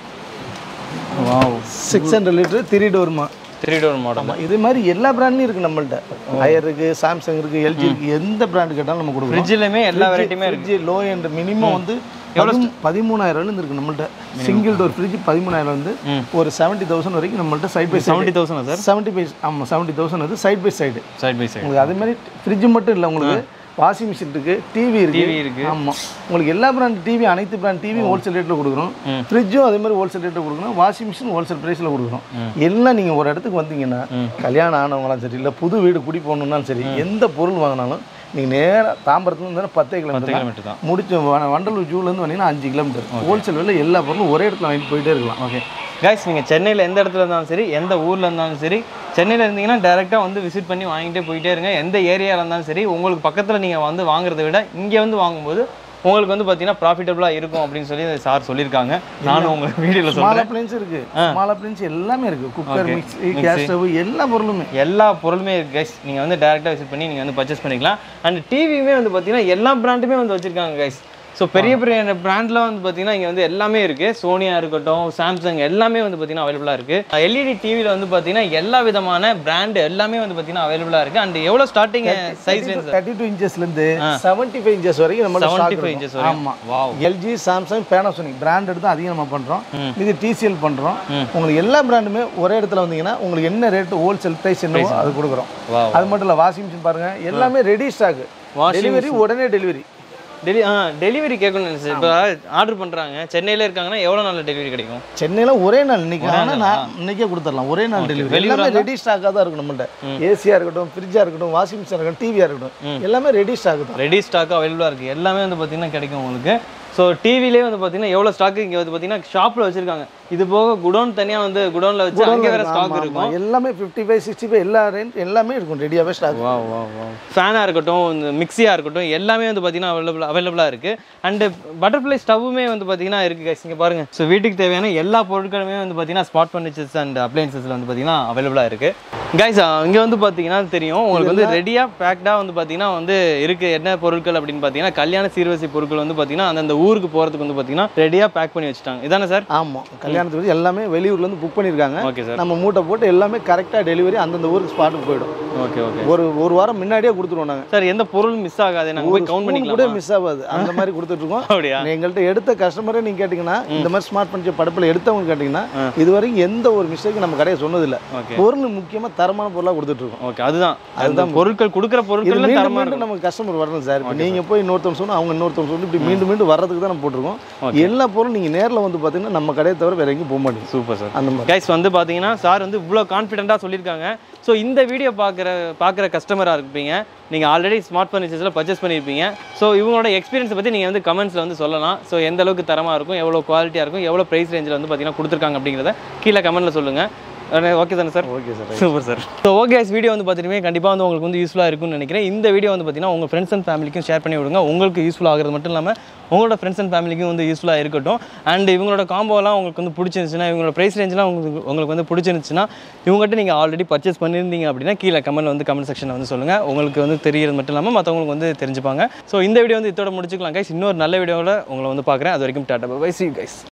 wow six hundred litre three டோர்மா த்ரீ டோர் மாடல் இது மாதிரி எல்லா பிராண்ட்லையும் இருக்குது நம்மள்ட்ட ஹையர் இருக்குது சாம்சங் இருக்குது எல்ஜி இருக்குது எந்த பிராண்ட் கேட்டாலும் நம்ம கொடுக்குறோம் ஃப்ரிட்ஜ்லையுமே எல்லா வெரைட்டியுமே இருக்கு ஃப்ரிட்ஜ் லோ எண்ட் மினிமம் வந்து பதிமூ- பதிமூணாயிரம் ரூபாய் இருக்கு நம்மள்ட்ட சிங்கிள் டோர் ஃப்ரிட்ஜ் பதிமூணாயிரம் வந்து ஒரு செவன்ட்டி தௌசண்ட் வரைக்கும் நம்மள்ட்ட side by seventy thousand sir seventy by ஆமாம் செவன்ட்டி தௌசண்ட் வந்து side by side side by side உங்களுக்கு அதே மாதிரி ஃப்ரிட்ஜ் மட்டும் இல்லை உங்களுக்கு வாஷிங் மிஷின் இருக்கு டிவி இருக்கு டிவி இருக்கு ஆமாம் உங்களுக்கு எல்லா பிராண்ட் டிவி அனைத்து பிராண்ட் டிவி ஹோல்சேல் ரேட்டில் கொடுக்குறோம் ஃப்ரிட்ஜும் அதே மாதிரி ஹோல்சேல் ரேட்டில் கொடுக்குறோம் வாஷிங் மிஷின் ஹோல்சேல் ப்ரைஸில் கொடுக்குறோம் எல்லாம் நீங்கள் ஒரு இடத்துக்கு வந்தீங்கன்னா கல்யாணம் ஆனவங்களாம் சரி இல்லை புது வீடு குடி போகணுன்னாலும் சரி எந்த பொருள் வாங்கினாலும் நீங்கள் நேராக தாம்பரத்துலேருந்து இருந்தால் பத்தே கிலோமீட்டர் கிலோமீட்டர் தான் முடிச்ச வ- வண்டலூர் ஜூலேருந்து வந்தீங்கன்னா அஞ்சு கிலோமீட்டர் ஹோல்சேல் விலையில் எல்லா பொருளும் ஒரே இடத்துல வாங்கிட்டு போயிட்டே இருக்கலாம் ஓகே கைஸ் நீங்கள் சென்னையில் எந்த இடத்துல இருந்தாலும் சரி எந்த ஊரில் இருந்தாலும் சரி சென்னையில் இருந்தீங்கன்னா டேரெக்டாக வந்து விசிட் பண்ணி வாங்கிட்டே போயிட்டே இருங்க எந்த ஏரியாவில் இருந்தாலும் சரி உங்களுக்கு பக்கத்தில் நீங்கள் வந்து வாங்குறதை விட இங்கே வந்து வாங்கும்போது உங்களுக்கு வந்து பார்த்தீங்கன்னா ப்ராஃபிட்டபுளாக இருக்கும் அப்படின்னு சொல்லி சார் சொல்லியிருக்காங்க நானும் உங்கள் வீடியோவில் ஸ்மால் சொல்கிறேன் அப்ளைன்ஸ் இருக்கு ஸ்மால் அப்ளைன்ஸ் எல்லாமே இருக்கு குக்கர் மிக்ஸி கேஸ் ஸ்டவ் எல்லா பொருளுமே எல்லா பொருளுமே இருக்கு கைஸ் நீங்கள் வந்து டேரெக்டாக விசிட் பண்ணி நீங்கள் வந்து பர்ச்சேஸ் பண்ணிக்கலாம் அண்ட் டிவியுமே வந்து பார்த்தீங்கன்னா எல்லா பிராண்டுமே வந்து வச்சுருக்காங்க கைஸ் ஸோ பெரிய பெரிய பிராண்ட்லாம் வந்து பார்த்தீங்கன்னா இங்கே வந்து எல்லாமே இருக்குது சோனியா இருக்கட்டும் சாம்சங் எல்லாமே வந்து பார்த்தீங்கன்னா அவைலபிளாக இருக்குது எல்இடி டிவியில் வந்து பார்த்தீங்கன்னா எல்லா விதமான பிராண்டு எல்லாமே வந்து பார்த்தீங்கன்னா அவைலபிளாக இருக்குது அண்ட் எவ்வளோ starting size range thirty two இன்ச்சஸ்லேருந்து செவன்ட்டி ஃபைவ் இன்ச்சஸ் வரைக்கும் நம்ம செவன்ட்டி ஃபைவ் இன்ச்சஸ் வரைக்கும் ஆமாம் wow LG Samsung Panasonic brand எடுத்து அதிகம் நம்ம பண்ணுறோம் இது டிசிஎல் பண்ணுறோம் உங்களுக்கு எல்லா பிராண்டுமே ஒரே இடத்துல வந்தீங்கன்னா உங்களுக்கு என்ன ரேட்டு ஹோல்சேல் ப்ரைஸ் என்னவோ அது கொடுக்குறோம் Wow. அது மட்டும் இல்லை வாஷிங் மிஷின் பாருங்க எல்லாமே ரெடி ஸ்டாக் Washing டெலிவரி உடனே டெலிவரி டெலி ஆ டெலிவரி கேட்கணும்னு நினைச்சேன் இப்போ ஆர்டர் பண்ணுறாங்க சென்னையில் இருக்காங்கன்னா எவ்வளோ நாளில் டெலிவரி கிடைக்கும் சென்னையில் ஒரே நாள் இன்னைக்கு ஆனால் நான் இன்னைக்கே கொடுத்துடலாம் ஒரே நாள் டெலிவரி எல்லாமே ரெடி ஸ்டாக்காக தான் இருக்கும் நம்மள்ட்ட ஏசியாக இருக்கட்டும் ஃப்ரிட்ஜாக இருக்கட்டும் வாஷிங் மிஷின் இருக்கட்டும் டிவியாக இருக்கட்டும் எல்லாமே ரெடி ஸ்டாக் தான் ரெடி ஸ்டாக் அவைலபிளாக இருக்குது எல்லாமே வந்து பார்த்தீங்கன்னா கிடைக்கும் உங்களுக்கு ஸோ டிவிலே வந்து பார்த்தீங்கன்னா எவ்வளோ ஸ்டாக் இங்கே வந்து பார்த்தீங்கன்னா ஷாப்பில் வச்சுருக்காங்க இது போக குடோன் தனியாக வந்து குடோனில் வச்சு அங்கே வேறு ஸ்டாக் ஆமா, இருக்கும் ஆமா. எல்லாமே ஃபிஃப்டி ஃபைவ் சிக்ஸ்டி ஃபைவ் எல்லா ரேஞ்ச் எல்லாமே இருக்கும் ரெடியாகவே ஸ்டாக் வா வா வா ஃபேனாக இருக்கட்டும் இந்த மிக்ஸியாக இருக்கட்டும் எல்லாமே வந்து பார்த்தீங்கன்னா அவைலபிள் அவைலபிளாக இருக்குது அண்டு பட்டர்ஃப்ளை ஸ்டவ்வுமே வந்து பார்த்தீங்கன்னா இருக்குது guys இங்கே பாருங்கள் ஸோ வீட்டுக்கு தேவையான எல்லா பொருட்களுமே வந்து பார்த்தீங்கன்னா ஸ்மார்ட் ஃபர்னிச்சர்ஸ் அண்ட் அப்ளைன்சஸில் வந்து பார்த்தீங்கன்னா அவைலபிளாக இருக்குது கைஸ் இங்கே வந்து பார்த்தீங்கன்னா தெரியும் உங்களுக்கு வந்து ரெடியாக பேக்டாக வந்து பார்த்தீங்கன்னா வந்து இருக்குது என்ன பொருட்கள் அப்படின்னு பார்த்தீங்கன்னா கல்யாண சீர்வரிசை பொருட்கள் வந்து பார்த்தீங்கன்னா அந்தந்த ஊருக்கு போகிறதுக்கு வந்து பார்த்தீங்கன்னா ரெடியாக பேக் பண்ணி வச்சுட்டாங்க இதானே சார் ஆமாம் கல்யாணத்துக்கு வந்து எல்லாமே வெளியூர்லேருந்து புக் பண்ணியிருக்காங்க ஓகே சார் நம்ம மூட்டை போட்டு எல்லாமே கரெக்டாக டெலிவரி அந்தந்த ஊருக்கு ஸ்பாட்டுக்கு போயிடும் ஓகே ஓகே ஒரு ஒரு வாரம் முன்னாடியே கொடுத்துருவோம் நாங்கள் சார் எந்த பொருள் மிஸ் ஆகாது நாங்கள் போய் கவுண்ட் கூட பண்ணிக்கலாம் மிஸ் ஆகாது அந்த மாதிரி கொடுத்துட்ருக்கோம் அப்படியா எங்கள்கிட்ட எடுத்த கஸ்டமரே நீங்கள் கேட்டிங்கன்னா இந்த மாதிரி ஸ்மார்ட் ஃபர்னிச்சர் படப்பில் எடுத்தவங்க கேட்டிங்கன்னா இது வரைக்கும் எந்த ஒரு மிஸ்டேக்கும் நம்ம கடையை சொன்னதில்லை ஓகே பொருள் முக்கியமாக தரமான பொருளாக கொடுத்துட்ருக்கோம் ஓகே அதுதான் அதுதான் பொருட்கள் கொடுக்குற இது பொருட்கள் மீண்டும் தரமா மீண்டும் இருக்கும் நமக்கு கஸ்டமர் வரணும் சார் இப்போ நீங்கள் போய் இன்னொருத்தவங்க சொன்னால் அவங்க இன்னொருத்தவங்க சொல்லி இப்படி மீண்டும் மீண்டும் வர்றதுக்கு தான் நம்ம போட்டிருக்கோம் எல்லா பொருளும் நீங்கள் நேரில் வந்து பார்த்தீங்கன்னா நம்ம கடையை தவிர வேற எங்கேயும் போக மாட்டேங்குது சூப்பர் சார் அந்த மாதிரி கைஸ் வந்து பார்த்தீங்கன்னா சார் வந்து இவ்வளோ கான்ஃபிடென்ட்டாக சொல்லியிருக்காங்க ஸோ இந்த வீடியோ பார்க்குற பார்க்குற கஸ்டமராக இருப்பீங்க நீங்கள் ஆல்ரெடி ஸ்மார்ட் ஃபர்னிச்சர்ஸில் பர்ச்சேஸ் பண்ணியிருப்பீங்க ஸோ இவங்களோட எக்ஸ்பீரியன்ஸை பற்றி நீங்கள் வந்து கமெண்ட்ஸில் வந்து சொல்லலாம் ஸோ எந்த அளவுக்கு தரமாக இருக்கும் எவ்வளோ குவாலிட்டியாக இருக்கும் எவ்வளோ ப்ரைஸ் ரேஞ்சில் வந்து பார்த்தீங்கன்னா கொடுத்துருக்காங்க அப்படிங்கிறத கீழே கமெண்ட்டில் சொல்லுங்கள் ஓகே தானே sir okay sir super sir so okay video வந்து பார்த்துட்டுமே கண்டிப்பாக வந்து உங்களுக்கு வந்து யூஸ்ஃபுல்லாக இருக்கும்னு நினைக்கிறேன் இந்த வீடியோ வந்து பார்த்தீங்கன்னா உங்கள் ஃப்ரெண்ட்ஸ் அண்ட் ஃபேமிலிக்கும் ஷேர் பண்ணி விடுங்க உங்களுக்கு யூஸ்ஃபுல் ஆகிறது மட்டும் இல்லாமல் உங்களோட ஃப்ரெண்ட்ஸ் அண்ட் ஃபேமிலிக்கும் வந்து யூஸ்ஃபுல்லாக இருக்கட்டும் அண்ட் இவங்களோட காம்போலாம் உங்களுக்கு வந்து பிடிச்சிருந்துச்சுன்னா இவங்களோட ப்ரைஸ் ரேஞ்செலாம் உங்களுக்கு உங்களுக்கு வந்து பிடிச்சிருந்துச்சுன்னா இவங்ககிட்ட நீங்கள் ஆல்ரெடி பர்ச்சேஸ் பண்ணியிருந்தீங்க அப்படின்னா கீழே கமெண்ட் வந்து கமெண்ட் செக்ஷனில் வந்து சொல்லுங்கள் உங்களுக்கு வந்து தெரியறது மட்டும் இல்லாமல் மற்றவங்களுக்கு வந்து தெரிஞ்சுப்பாங்க ஸோ இந்த வீடியோ வந்து இதோட முடிச்சுக்கலாம் கைஸ் இன்னொரு நல்ல வீடியோவில் உங்களை வந்து பார்க்குறேன் அது வரைக்கும் டாட்டா பை சி கைஸ்